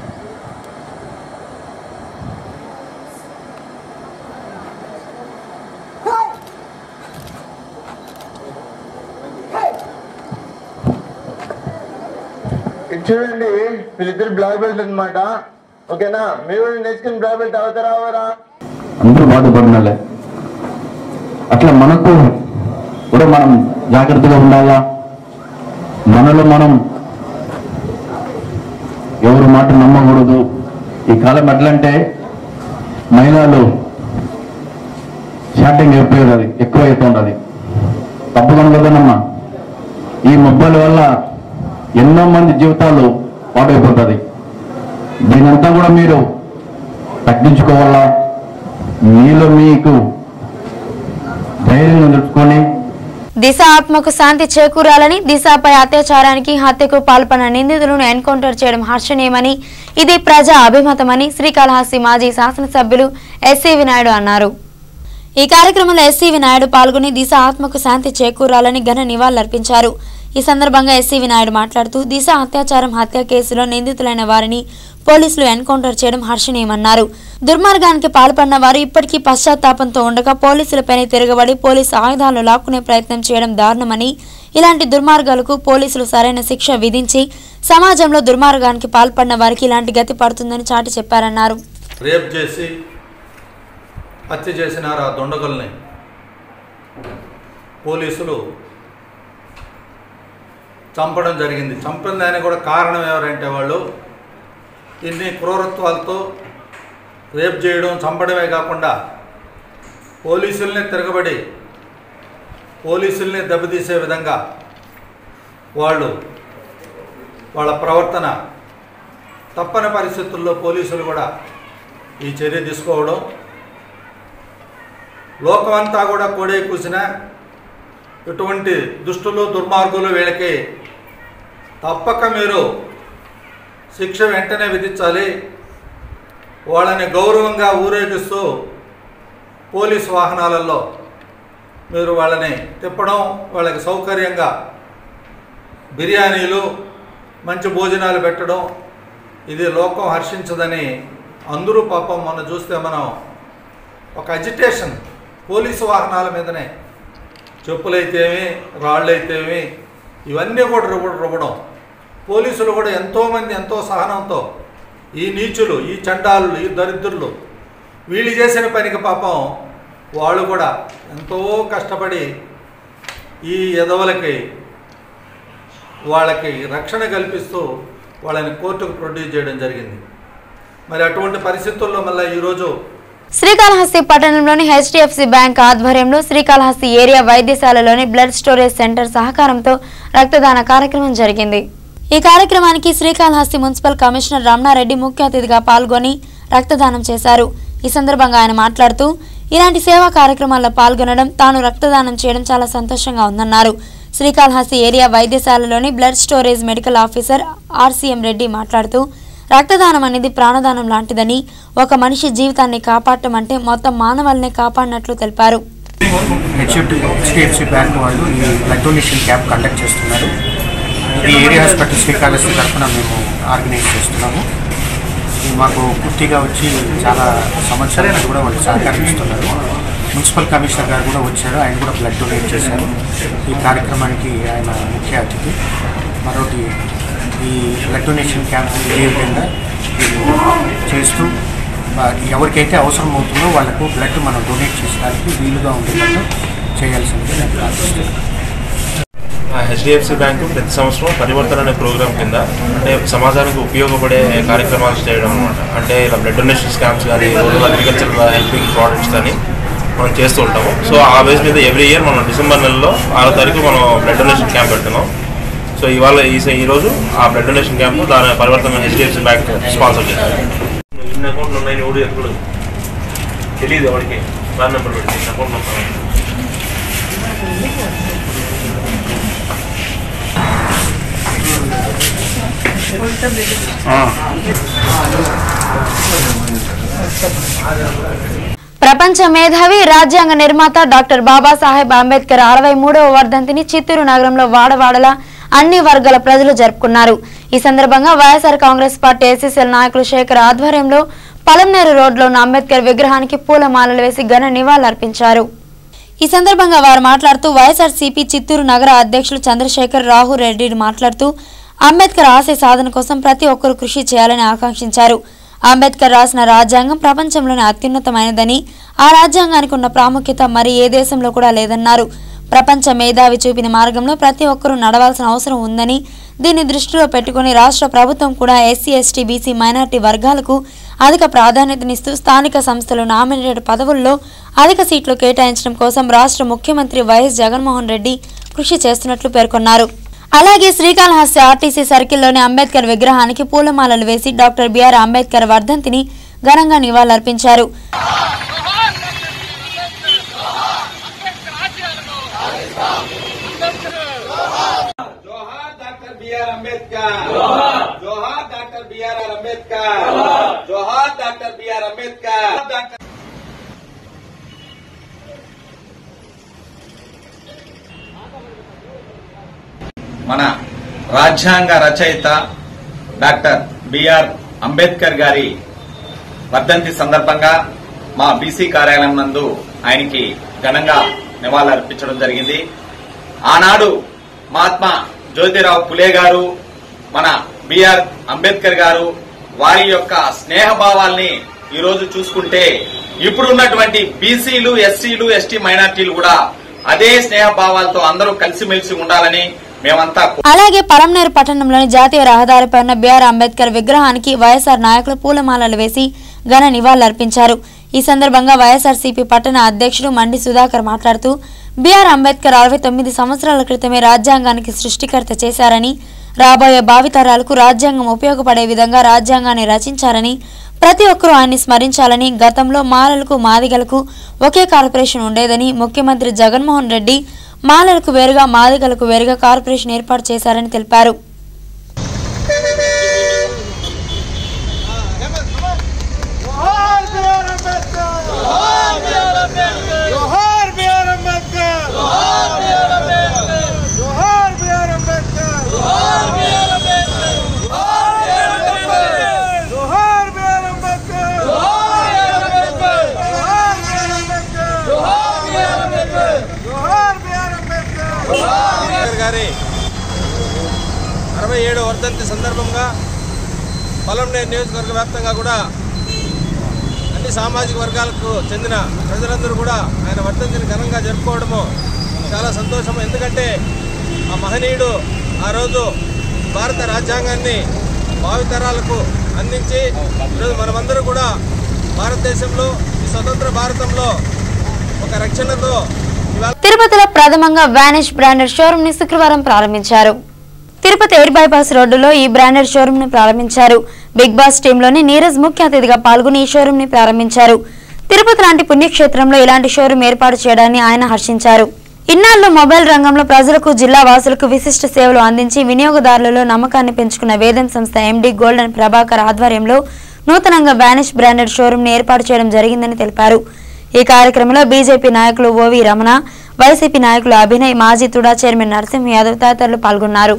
ఇది చూడండి వీళ్ళిద్దరు బ్లాక్ బెల్ట్ అనమాట ఓకేనా మీరు కూడా నేర్చుకుని బ్లాక్ బెల్ట్ అవుతారా అవరా అందరూ బాధపడినాలే అట్లా మనకు కూడా మనం జాగ్రత్తగా ఉండాలా మనలో మనం ఎవరి మాట నమ్మకూడదు ఈ కాలం ఎట్లంటే మహిళలు షార్టింగ్ ఎక్కువ అది ఎక్కువ అవుతుండదు తప్పకుండా కదనమ్మా ఈ మొబైల్ వల్ల ఎన్నో మంది జీవితాలు పాడైపోతుంది దీనంతా కూడా మీరు తగ్గించుకోవాలా మీలో మీకు ధైర్యంగా తెచ్చుకొని దిశ ఆత్మకు శాంతి చేకూరాలని దిశపై అత్యాచారానికి హత్యకు పాల్పడిన నిందితులను ఎన్కౌంటర్ చేయడం హర్షణీయమని ఇది ప్రజా అభిమతమని శ్రీకాళహస్తి మాజీ శాసనసభ్యులు ఎస్సీవి నాయుడు అన్నారు ఈ కార్యక్రమంలో ఎస్సీవి నాయుడు పాల్గొని దిశ ఆత్మకు శాంతి చేకూరాలని ఘన నివాళులర్పించారు ఈ సందర్భంగా ఎస్సీవి నాయుడు మాట్లాడుతూ దిశ అత్యాచారం హత్య కేసులో నిందితులైన వారిని పోలీసులు ఎన్కౌంటర్ చేయడం హర్షణీయమన్నారు దుర్మార్గానికి పాల్పడిన వారు ఇప్పటికీ పశ్చాత్తాపంతో ఉండగా పోలీసులపైనే తిరగబడి పోలీసు ఆయుధాలు లాక్కునే ప్రయత్నం చేయడం దారుణమని ఇలాంటి దుర్మార్గాలకు పోలీసులు సరైన శిక్ష విధించి సమాజంలో దుర్మార్గానికి పాల్పడిన వారికి ఇలాంటి గతి పడుతుందని చాటి చెప్పారన్నారు రేప్ చేసి హత్య చేసినారు ఆ దొండగల్ని పోలీసులు చంపడం జరిగింది చంపిన దానికి కూడా కారణం ఎవరంటే వాళ్ళు ఇన్ని క్రూరత్వాలతో రేప్ చేయడం చంపడమే కాకుండా పోలీసుల్ని తిరగబడి పోలీసుల్ని దెబ్బతీసే విధంగా వాళ్ళు వాళ్ళ ప్రవర్తన తప్పని పరిస్థితుల్లో పోలీసులు కూడా ఈ చర్య తీసుకోవడం లోకమంతా కూడా కోడే కూసిన ఇటువంటి దుష్టులు దుర్మార్గులు వీళ్ళకి తప్పక మీరు శిక్ష వెంటనే విధించాలి వాళ్ళని గౌరవంగా ఊరేగిస్తూ పోలీస్ వాహనాలలో మీరు వాళ్ళని తిప్పడం వాళ్ళకి సౌకర్యంగా బిర్యానీలు మంచి భోజనాలు పెట్టడం ఇది లోకం హర్షించదని అందరూ పాపం మొన్న చూస్తే మనం ఒక అజిటేషన్ పోలీసు వాహనాల మీదనే చెప్పులైతేమి రాళ్ళైతేమి ఇవన్నీ కూడా రువ్వ రువ్వడం పోలీసులు కూడా ఎంతోమంది ఎంతో సహనంతో ఈ నీచులు ఈ చండాలు ఈ దరిద్రులు వీళ్ళు చేసిన పనికి పాపం వాళ్ళు కూడా ఎంతో కష్టపడి ఈ ఎదవలకి వాళ్ళకి రక్షణ కల్పిస్తూ వాళ్ళని కోర్టుకు ప్రొడ్యూస్ చేయడం జరిగింది మరి అటువంటి పరిస్థితుల్లో మళ్ళీ ఈరోజు శ్రీకాళహస్తి పట్టణంలోని హెచ్డిఎఫ్సి బ్యాంక్ ఆధ్వర్యంలో శ్రీకాళహస్తి ఏరియా వైద్యశాలలోని బ్లడ్ స్టోరేజ్ సెంటర్ సహకారంతో రక్తదాన కార్యక్రమం జరిగింది ఈ కార్యక్రమానికి శ్రీకాళహస్తి మున్సిపల్ కమిషనర్ రమణారెడ్డి ముఖ్య అతిథిగా పాల్గొని రక్తదానం చేశారు ఈ సందర్భంగా ఆయన మాట్లాడుతూ ఇలాంటి సేవా కార్యక్రమాల్లో పాల్గొనడం తాను రక్తదానం చేయడం చాలా సంతోషంగా ఉందన్నారు శ్రీకాళహస్తి ఏరియా వైద్యశాలలోని blood storage medical officer RCM Reddy మాట్లాడుతూ రక్తదానం అనేది ప్రాణదానం లాంటిదని ఒక మనిషి జీవితాన్ని కాపాడటం అంటే మొత్తం మానవాళిని కాపాడినట్లు తెలిపారు హెచ్డిఎఫ్సి బ్యాంక్ వాళ్ళు ఈ బ్లడ్ డొనేషన్ క్యాంప్ కండక్ట్ చేస్తున్నారు ఇది ఏరియా హాస్పిటల్ శ్రీకాళహస్తి తరఫున మేము ఆర్గనైజ్ చేస్తున్నాము మాకు పూర్తిగా వచ్చి చాలా సంవత్సరాల నుంచి కూడా వాళ్ళు సహకరిస్తున్నారు మున్సిపల్ కమిషనర్ గారు కూడా వచ్చారు ఆయన కూడా బ్లడ్ డొనేట్ చేశారు ఈ కార్యక్రమానికి ఆయన ముఖ్య అతిథి మరొకటి ఈ బ్లడ్ డొనేషన్ క్యాంప్ విజయవంతంగా వీళ్ళు చేస్తూ ఆ, ఎవరికైతే అవసరం అవుతుందో వాళ్ళకు బ్లడ్ మనం డొనేట్ చేసడానికి వీలుగా ఉండేటట్టు చేయాల్సిందిగా నేను ప్రార్థిస్తున్నాను హెచ్డిఎఫ్సి బ్యాంకు ప్రతి సంవత్సరం పరివర్తన అనే ప్రోగ్రామ్ కింద అంటే సమాజానికి ఉపయోగపడే కార్యక్రమాలు చేయడం అనమాట అంటే ఇలా బ్లడ్ డొనేషన్ స్కామ్స్ కానీ రూరల్ అగ్రికల్చర్ హెల్పింగ్ ప్రోడక్ట్స్ కానీ మనం చేస్తూ ఉంటాము సో ఆ బేస్ మీద ఎవ్రీ ఇయర్ మనం డిసెంబర్ నెలలో ఆరో తారీఖు మనం బ్లడ్ డొనేషన్ క్యాంప్ పెడుతున్నాం సో ఇవాళ ఈ ఈ రోజు ఆ బ్లడ్ డొనేషన్ క్యాంప్ దాని పరివర్తన హెచ్డిఎఫ్సి బ్యాంక్ స్పాన్సర్ చేశారు ఇన్ని అకౌంట్లు ఉన్నాయి ఎవడు ఎప్పుడు తెలియదు ఎవరికి దాని నెంబర్ పెట్టి ఇన్ని అకౌంట్లు ఉన్నాయి ప్రపంచ మేధావి రాజ్యాంగ నిర్మాత డాక్టర్ బాబాసాహెబ్ అంబేద్కర్ అరవై మూడవ వర్ధంతిని చిత్తూరు నగరంలో వాడవాడల అన్ని వర్గాల ప్రజలు జరుపుకున్నారు ఈ సందర్భంగా వైఎస్ఆర్ కాంగ్రెస్ పార్టీ ఎస్ఎస్ఎల్ నాయకులు శేఖర్ ఆధ్వర్యంలో పలంనేరు రోడ్లో ఉన్న అంబేద్కర్ విగ్రహానికి పూలమాలలు వేసి ఘన నివాళులర్పించారు ఈ సందర్భంగా వారు మాట్లాడుతూ వైఎస్ఆర్సీపీ చిత్తూరు నగర అధ్యక్షులు చంద్రశేఖర్ రాహు రెడ్డి మాట్లాడుతూ అంబేద్కర్ ఆశయ సాధన కోసం ప్రతి ఒక్కరూ కృషి చేయాలని ఆకాంక్షించారు అంబేద్కర్ రాసిన రాజ్యాంగం ప్రపంచంలోనే అత్యున్నతమైనదని ఆ రాజ్యాంగానికి ఉన్న ప్రాముఖ్యత మరి ఏ దేశంలో కూడా లేదన్నారు ప్రపంచ మేధావి చూపిన మార్గంలో ప్రతి ఒక్కరూ నడవాల్సిన అవసరం ఉందని దీన్ని దృష్టిలో పెట్టుకుని రాష్ట్ర ప్రభుత్వం కూడా ఎస్సీ ఎస్టీ బీసీ మైనార్టీ వర్గాలకు అధిక ప్రాధాన్యతనిస్తూ స్థానిక సంస్థలు నామినేటెడ్ పదవుల్లో అధిక సీట్లు కేటాయించడం కోసం రాష్ట్ర ముఖ్యమంత్రి వైఎస్ జగన్మోహన్ రెడ్డి కృషి చేస్తున్నట్లు పేర్కొన్నారు అలాగే శ్రీకాళహస్తి ఆర్టీసీ సర్కిల్లోని అంబేద్కర్ విగ్రహానికి పూలమాలలు వేసి డాక్టర్ బిఆర్ అంబేద్కర్ వర్ధంతిని ఘనంగా నివాళులర్పించారు బిఆర్ అంబేద్కర్ జోహార్ డాక్టర్ బిఆర్ అంబేద్కర్ జోహార్ డాక్టర్ బిఆర్ అంబేద్కర్ డాక్టర్ మన రాజ్యాంగ రచయిత డాక్టర్ బిఆర్ అంబేద్కర్ గారి వర్ధంతి సందర్భంగా మా బీసీ కార్యాలయం నందు ఆయనకి ఘనంగా నివాళులర్పించడం జరిగింది ఆనాడు మహాత్మా జ్యోతిరావు పులే గారు మన బిఆర్ అంబేద్కర్ గారు వారి యొక్క స్నేహభావాల్ని ఈ రోజు చూసుకుంటే ఇప్పుడున్నటువంటి బీసీలు ఎస్సీలు ఎస్టీ మైనార్టీలు కూడా అదే స్నేహభావాలతో అందరూ కలిసిమెలిసి ఉండాలని మేమంతా అలాగే పలంనేరు పట్టణంలోని జాతీయ రహదారిపై ఉన్న బిఆర్ అంబేద్కర్ విగ్రహానికి వైఎస్ఆర్ నాయకులు పూలమాలలు వేసి ఘన నివాళులర్పించారు ఈ సందర్భంగా వైఎస్ఆర్సీపీ పట్టణ అధ్యక్షుడు మండి సుధాకర్ మాట్లాడుతూ బిఆర్ అంబేద్కర్ అరవై తొమ్మిది సంవత్సరాల క్రితమే రాజ్యాంగానికి సృష్టికర్త చేశారని రాబోయే భావితరాలకు రాజ్యాంగం ఉపయోగపడే విధంగా రాజ్యాంగాన్ని రచించారని ప్రతి ఒక్కరూ ఆయన్ని స్మరించాలని గతంలో మాలలకు మాదిగలకు ఒకే కార్పొరేషన్ ఉండేదని ముఖ్యమంత్రి జగన్మోహన్ రెడ్డి మాలలకు వేరుగా మాదిగలకు వేరుగా కార్పొరేషన్ ఏర్పాటు చేశారని తెలిపారు జోహార్ బిఆర్ అంబేద్కర్ జోహార్ బిఆర్ అంబేద్కర్ జోహార్ బిఆర్ అంబేద్కర్ జోహార్ బిఆర్ అంబేద్కర్ జోహార్ బిఆర్ అంబేద్కర్ జోహార్ బిఆర్ అంబేద్కర్ జోహార్ బిఆర్ అంబేద్కర్ జోహార్ బిఆర్ అంబేద్కర్ జోహార్ బిఆర్ అంబేద్కర్ జోహార్ బిఆర్ అంబేద్కర్ జోహార్ బిఆర్ అంబేద్కర్ అంబేద్కర్ గారి అరవై ఏడు వర్ధంతి సందర్భంగా పొలంనేరు నియోజకవర్గ వ్యాప్తంగా కూడా అన్ని సామాజిక వర్గాలకు చెందిన ప్రజలందరూ కూడా ఆయన వర్ధంతిని ఘనంగా జరుపుకోవడము చాలా సంతోషం ఎందుకంటే ఆ మహనీయుడు ఆ రోజు భారత రాజ్యాంగాన్ని భావితరాలకు అందించి ఈరోజు మనమందరూ కూడా భారతదేశంలో ఈ స్వతంత్ర భారతంలో ఒక రక్షణతో తిరుపతిలో ప్రథమంగా వానిష్ బ్రాండెడ్ షోరూమ్ ని శుక్రవారం ప్రారంభించారు తిరుపతి ఎయిర్ బైపాస్ రోడ్డులో ఈ బ్రాండెడ్ షోరూమ్ ని ప్రారంభించారు బిగ్ బాస్ టీంలోని నీరజ్ ముఖ్య అతిథిగా పాల్గొని ఈ షోరూమ్ ని ప్రారంభించారు తిరుపతి లాంటి పుణ్యక్షేత్రంలో ఇలాంటి షోరూమ్ ఏర్పాటు చేయడాన్ని ఆయన హర్షించారు ఇన్నాళ్లు మొబైల్ రంగంలో ప్రజలకు జిల్లా వాసులకు విశిష్ట సేవలు అందించి వినియోగదారులలో నమ్మకాన్ని పెంచుకున్న వేదం సంస్థ ఎండీ గోల్డెన్ ప్రభాకర్ ఆధ్వర్యంలో నూతనంగా వానిష్ బ్రాండెడ్ షోరూమ్ ని ఏర్పాటు చేయడం జరిగిందని తెలిపారు ఈ కార్యక్రమంలో బీజేపీ నాయకులు ఓవి రమణ వైసీపీ నాయకులు అభినయ్ మాజీ తుడా చైర్మన్ నరసింహ యాదవ్ తదితరులు పాల్గొన్నారు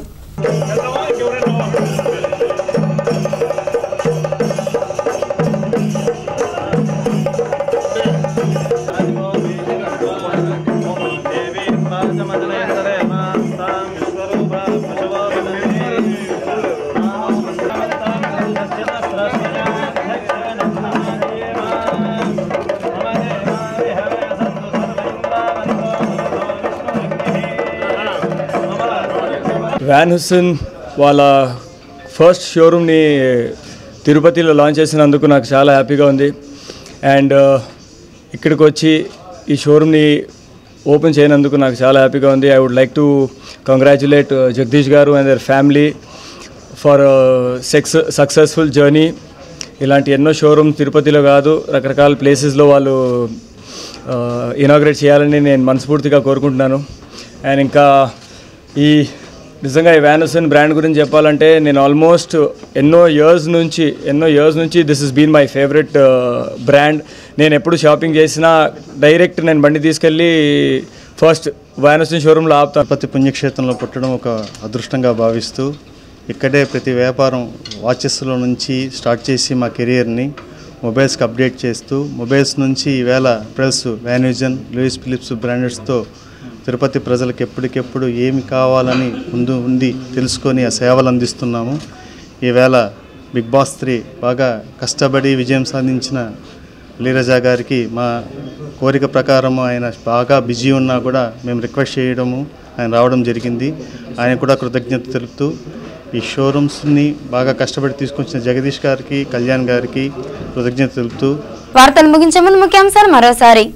వ్యాన్ హుస్సేన్ వాళ్ళ ఫస్ట్ షోరూమ్ని తిరుపతిలో లాంచ్ చేసినందుకు నాకు చాలా హ్యాపీగా ఉంది అండ్ ఇక్కడికి వచ్చి ఈ షోరూమ్ని ఓపెన్ చేయనందుకు నాకు చాలా హ్యాపీగా ఉంది I would like to congratulate Jagadish గారు and their family for sex successful journey ఇలాంటి ఎన్నో షోరూమ్ తిరుపతిలో కాదు రకరకాల ప్లేసెస్లో వాళ్ళు ఇనాగ్రేట్ చేయాలని నేను మనస్ఫూర్తిగా కోరుకుంటున్నాను అండ్ ఇంకా ఈ నిజంగా ఈ వ్యానుసన్ బ్రాండ్ గురించి చెప్పాలంటే నేను ఆల్మోస్ట్ ఎన్నో ఇయర్స్ నుంచి ఎన్నో ఇయర్స్ నుంచి this is been my favourite brand నేను ఎప్పుడు షాపింగ్ చేసినా డైరెక్ట్ నేను బండి తీసుకెళ్ళి ఫస్ట్ వ్యానుసన్ షోరూంలో ఆపుతాను తిరుపతి పుణ్యక్షేత్రంలో పుట్టడం ఒక అదృష్టంగా భావిస్తూ ఇక్కడే ప్రతి వ్యాపారం వాచెస్లో నుంచి స్టార్ట్ చేసి మా కెరియర్ని మొబైల్స్కి అప్డేట్ చేస్తూ మొబైల్స్ నుంచి ఈవేళ ప్రెస్ వ్యాన్యూజన్ లూయిస్ ఫిలిప్స్ బ్రాండెడ్స్తో తిరుపతి ప్రజలకు ఎప్పటికెప్పుడు ఏమి కావాలని ముందు ఉండి తెలుసుకొని ఆ సేవలు అందిస్తున్నాము ఈవేళ బిగ్ బాస్ త్రీ బాగా కష్టపడి విజయం సాధించిన లీరజా గారికి మా కోరిక ప్రకారం ఆయన బాగా బిజీ ఉన్నా కూడా మేము రిక్వెస్ట్ చేయడము ఆయన రావడం జరిగింది ఆయన కూడా కృతజ్ఞత తెలుపుతూ ఈ షోరూమ్స్ని బాగా కష్టపడి తీసుకొచ్చిన జగదీష్ గారికి కళ్యాణ్ గారికి కృతజ్ఞత తెలుపుతూ వార్తలు ముగించే ముందు ముఖ్యాంశాలు మరోసారి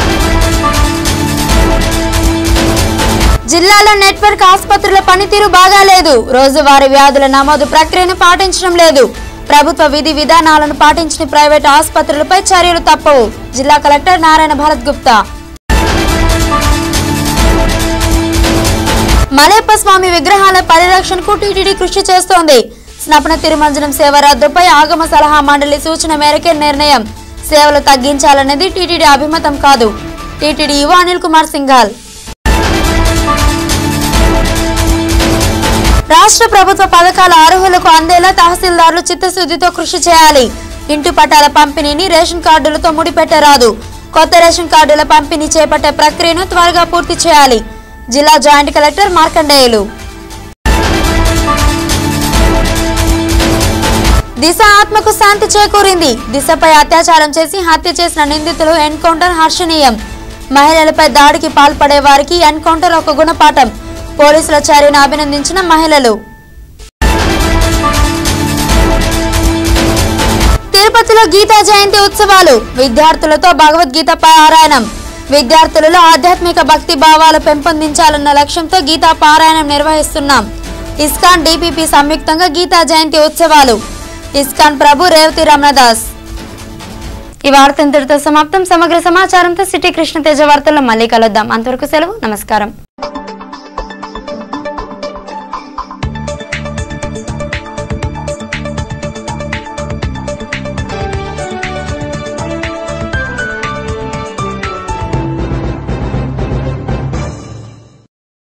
జిల్లాలో నెట్వర్క్ ఆసుపత్రుల పనితీరు బాగాలేదు రోజువారీ వ్యాధుల నమోదు ప్రక్రియను పాటించడం లేదు ప్రభుత్వ విధి విధానాలను పాటించిన ప్రైవేట్ ఆసుపత్రులపై చర్యలు తప్పవు జిల్లా కలెక్టర్ నారాయణ భరత్ గుప్తా మలయప్ప స్వామి విగ్రహాల పరిరక్షణకు టీటీడీ కృషి చేస్తోంది స్నపన తిరుమంజనం సేవ రద్దుపై ఆగమ సలహా మండలి సూచన మేరకే నిర్ణయం సేవలు తగ్గించాలనేది టీటీడీ అభిమతం కాదు టీటీడీ యువ అనిల్ కుమార్ సింఘాల్ రాష్ట్ర ప్రభుత్వ పథకాల అర్హులకు అందేలా తహసీల్దార్లు చిత్తశుద్ధితో కృషి చేయాలి ఇంటి పట్టాల పంపిణీని రేషన్ కార్డులతో ముడిపెట్టరాదు కొత్త రేషన్ కార్డుల పంపిణీ చేపట్టే ప్రక్రియను త్వరగా పూర్తి చేయాలి జిల్లా జాయింట్ కలెక్టర్ మార్కండేయులు దిశ ఆత్మకు శాంతి చేకూరింది దిశపై అత్యాచారం చేసి హత్య చేసిన నిందితులు ఎన్కౌంటర్ హర్షణీయం మహిళలపై దాడికి పాల్పడే వారికి ఎన్కౌంటర్ ఒక గుణపాఠం పోలీసుల చర్యను అభినందించిన మహిళలు తిరుపతిలో గీతా జయంతి ఉత్సవాలు విద్యార్థులతో భగవద్గీత పారాయణం విద్యార్థులలో ఆధ్యాత్మిక భక్తి భావాలు పెంపొందించాలన్న లక్ష్యంతో గీతా పారాయణం నిర్వహిస్తున్నాం ఇస్కాన్ డిపిపి సంయుక్తంగా గీతా జయంతి ఉత్సవాలు ఇస్కాన్ ప్రభు రేవతి రమణదాస్ ఈ వార్త ఇంతటితో సమాప్తం సమగ్ర సమాచారంతో సిటీ కృష్ణ తేజ వార్తల్లో మళ్ళీ కలుద్దాం అంతవరకు సెలవు నమస్కారం